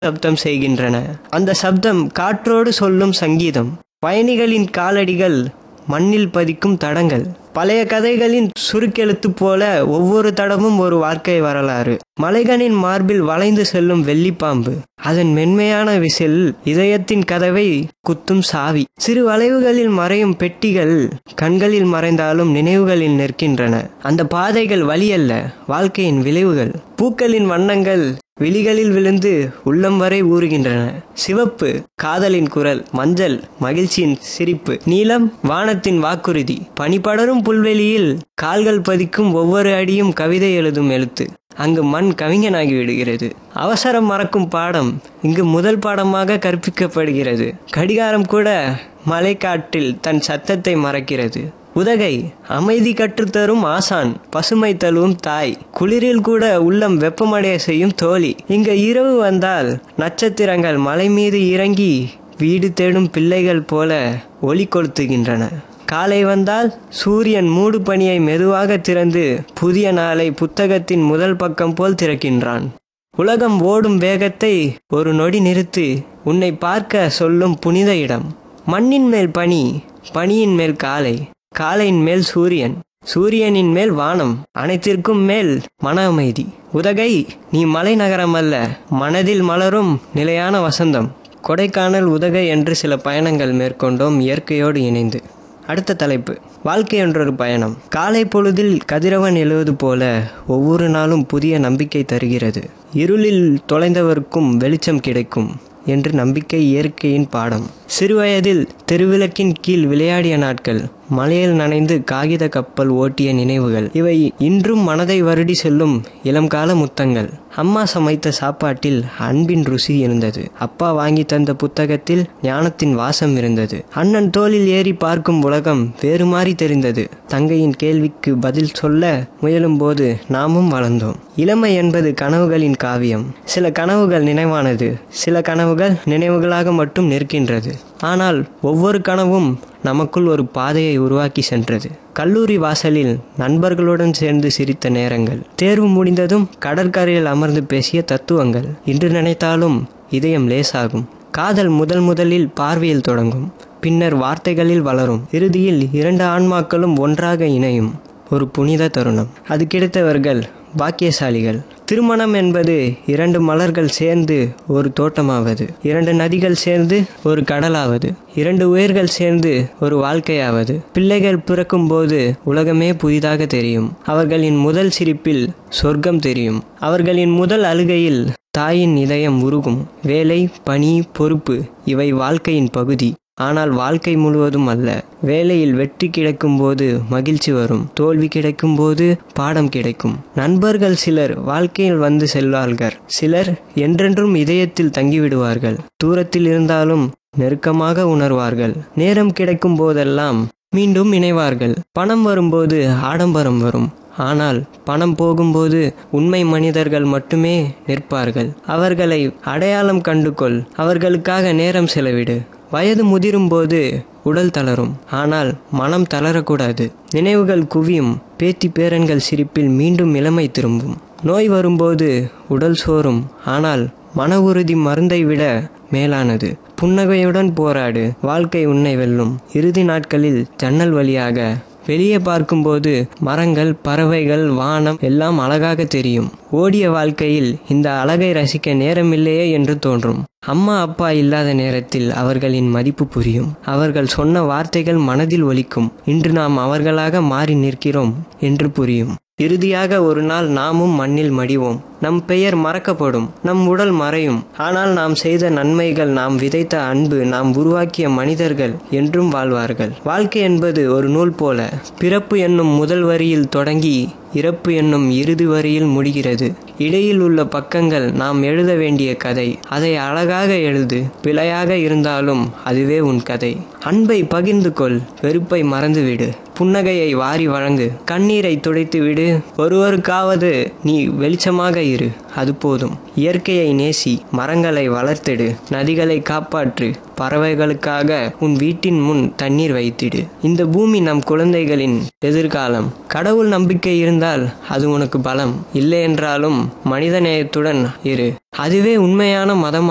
சப்தம் செய்கின்றன அந்த சப்தம் காற்றோடு சொல்லும் சங்கீதம் பயணிகளின் காலடிகள் மண்ணில் பதிக்கும் தடங்கள் பழைய கதைகளின் சுருக்கெழுத்து போல ஒவ்வொரு தடமும் ஒரு வாழ்க்கை வரலாறு மலைகளின் மார்பில் வளைந்து செல்லும் வெள்ளிப்பாம்பு அதன் மென்மையான விசில் இதயத்தின் கதவை குத்தும் சாவி சிறு வளைவுகளில் மறையும் பெட்டிகள் கண்களில் மறைந்தாலும் நினைவுகளில் நிற்கின்றன அந்த பாதைகள் வழியல்ல வாழ்க்கையின் விளைவுகள் பூக்களின் வண்ணங்கள் விழிகளில் விழுந்து உள்ளம் வரை ஊறுகின்றன சிவப்பு காதலின் குரல் மஞ்சள் மகிழ்ச்சியின் சிரிப்பு நீலம் வானத்தின் வாக்குறுதி பனிபடரும் புல்வெளியில் கால்கள் பதிக்கும் ஒவ்வொரு அடியும் கவிதை எழுதும் எழுத்து அங்கு மண் கவிஞனாகி விடுகிறது அவசரம் மறக்கும் பாடம் இங்கு முதல் பாடமாக கற்பிக்கப்படுகிறது கடிகாரம் கூட மலைக்காட்டில் தன் சத்தத்தை மறக்கிறது உதகை அமைதி கற்றுத்தரும் ஆசான் பசுமை தழுவும் தாய் குளிரில் கூட உள்ளம் வெப்பமடைய செய்யும் தோழி இங்க இரவு வந்தால் நட்சத்திரங்கள் மலை மீது இறங்கி வீடு தேடும் பிள்ளைகள் போல ஒளி கொளுத்துகின்றன காலை வந்தால் சூரியன் மூடு பனியை மெதுவாக திறந்து புதிய நாளை புத்தகத்தின் முதல் பக்கம் போல் திறக்கின்றான் உலகம் ஓடும் வேகத்தை ஒரு நொடி நிறுத்து உன்னை பார்க்க சொல்லும் புனித இடம் மண்ணின் மேல் பனி பனியின் மேல் காலை காலையின் மேல் சூரியன் சூரியனின் மேல் வானம் அனைத்திற்கும் மேல் மன அமைதி உதகை நீ மலை நகரம் அல்ல மனதில் மலரும் நிலையான வசந்தம் கொடைக்கானல் உதகை என்று சில பயணங்கள் மேற்கொண்டோம் இயற்கையோடு இணைந்து அடுத்த தலைப்பு வாழ்க்கை என்றொரு பயணம் காலை பொழுதில் கதிரவன் எழுவது போல ஒவ்வொரு நாளும் புதிய நம்பிக்கை தருகிறது இருளில் தொலைந்தவருக்கும் வெளிச்சம் கிடைக்கும் என்று நம்பிக்கை இயற்கையின் பாடம் சிறுவயதில் தெருவிளக்கின் கீழ் விளையாடிய நாட்கள் மலையில் நனைந்து காகித கப்பல் ஓட்டிய நினைவுகள் இவை இன்றும் மனதை வருடி செல்லும் இளம்கால முத்தங்கள் அம்மா சமைத்த சாப்பாட்டில் அன்பின் ருசி இருந்தது அப்பா வாங்கி தந்த புத்தகத்தில் ஞானத்தின் வாசம் இருந்தது அண்ணன் தோளில் ஏறி பார்க்கும் உலகம் வேறு மாறி தெரிந்தது தங்கையின் கேள்விக்கு பதில் சொல்ல முயலும் போது நாமும் வளர்ந்தோம் இளமை என்பது கனவுகளின் காவியம் சில கனவுகள் நினைவானது சில கனவுகள் நினைவுகளாக மட்டும் நிற்கின்றது ஆனால் ஒவ்வொரு கனவும் நமக்குள் ஒரு பாதையை உருவாக்கி சென்றது கல்லூரி வாசலில் நண்பர்களுடன் சேர்ந்து சிரித்த நேரங்கள் தேர்வு முடிந்ததும் கடற்கரையில் அமர்ந்து பேசிய தத்துவங்கள் இன்று நினைத்தாலும் இதயம் லேசாகும் காதல் முதல் முதலில் பார்வையில் தொடங்கும் பின்னர் வார்த்தைகளில் வளரும் இறுதியில் இரண்டு ஆன்மாக்களும் ஒன்றாக இணையும் ஒரு புனித தருணம் அது கிடைத்தவர்கள் பாக்கியசாலிகள் திருமணம் என்பது இரண்டு மலர்கள் சேர்ந்து ஒரு தோட்டமாவது இரண்டு நதிகள் சேர்ந்து ஒரு கடலாவது இரண்டு உயிர்கள் சேர்ந்து ஒரு வாழ்க்கையாவது பிள்ளைகள் பிறக்கும்போது உலகமே புதிதாக தெரியும் அவர்களின் முதல் சிரிப்பில் சொர்க்கம் தெரியும் அவர்களின் முதல் அழுகையில் தாயின் இதயம் உருகும் வேலை பணி பொறுப்பு இவை வாழ்க்கையின் பகுதி ஆனால் வாழ்க்கை முழுவதும் அல்ல வேலையில் வெற்றி கிடைக்கும் போது மகிழ்ச்சி வரும் தோல்வி கிடைக்கும் போது பாடம் கிடைக்கும் நண்பர்கள் சிலர் வாழ்க்கையில் வந்து செல்வார்கள் சிலர் என்றென்றும் இதயத்தில் தங்கிவிடுவார்கள் தூரத்தில் இருந்தாலும் நெருக்கமாக உணர்வார்கள் நேரம் கிடைக்கும் போதெல்லாம் மீண்டும் இணைவார்கள் பணம் வரும்போது ஆடம்பரம் வரும் ஆனால் பணம் போகும்போது உண்மை மனிதர்கள் மட்டுமே நிற்பார்கள் அவர்களை அடையாளம் கண்டுகொள் அவர்களுக்காக நேரம் செலவிடு வயது முதிரும்போது உடல் தளரும் ஆனால் மனம் தளரக்கூடாது நினைவுகள் குவியும் பேத்தி பேரன்கள் சிரிப்பில் மீண்டும் இளமை திரும்பும் நோய் வரும்போது உடல் சோறும் ஆனால் மன உறுதி மருந்தை விட மேலானது புன்னகையுடன் போராடு வாழ்க்கை உன்னை வெல்லும் இறுதி நாட்களில் ஜன்னல் வழியாக வெளியே பார்க்கும்போது மரங்கள் பறவைகள் வானம் எல்லாம் அழகாக தெரியும் ஓடிய வாழ்க்கையில் இந்த அழகை ரசிக்க நேரமில்லையே என்று தோன்றும் அம்மா அப்பா இல்லாத நேரத்தில் அவர்களின் மதிப்பு புரியும் அவர்கள் சொன்ன வார்த்தைகள் மனதில் ஒலிக்கும் இன்று நாம் அவர்களாக மாறி நிற்கிறோம் என்று புரியும் இறுதியாக ஒரு நாள் நாமும் மண்ணில் மடிவோம் நம் பெயர் மறக்கப்படும் நம் உடல் மறையும் ஆனால் நாம் செய்த நன்மைகள் நாம் விதைத்த அன்பு நாம் உருவாக்கிய மனிதர்கள் என்றும் வாழ்வார்கள் வாழ்க்கை என்பது ஒரு நூல் போல பிறப்பு என்னும் முதல் வரியில் தொடங்கி இறப்பு என்னும் இறுதி வரியில் முடிகிறது இடையில் உள்ள பக்கங்கள் நாம் எழுத வேண்டிய கதை அதை அழகாக எழுது பிழையாக இருந்தாலும் அதுவே உன் கதை அன்பை பகிர்ந்து கொள் வெறுப்பை மறந்துவிடு புன்னகையை வாரி வழங்கு கண்ணீரை துடைத்து விடு ஒருவருக்காவது நீ வெளிச்சமாக இரு அது போதும் இயற்கையை நேசி மரங்களை வளர்த்திடு நதிகளை காப்பாற்று பறவைகளுக்காக உன் வீட்டின் முன் தண்ணீர் வைத்திடு இந்த பூமி நம் குழந்தைகளின் எதிர்காலம் கடவுள் நம்பிக்கை இருந்தால் அது உனக்கு பலம் இல்லை என்றாலும் மனிதநேயத்துடன் இரு அதுவே உண்மையான மதம்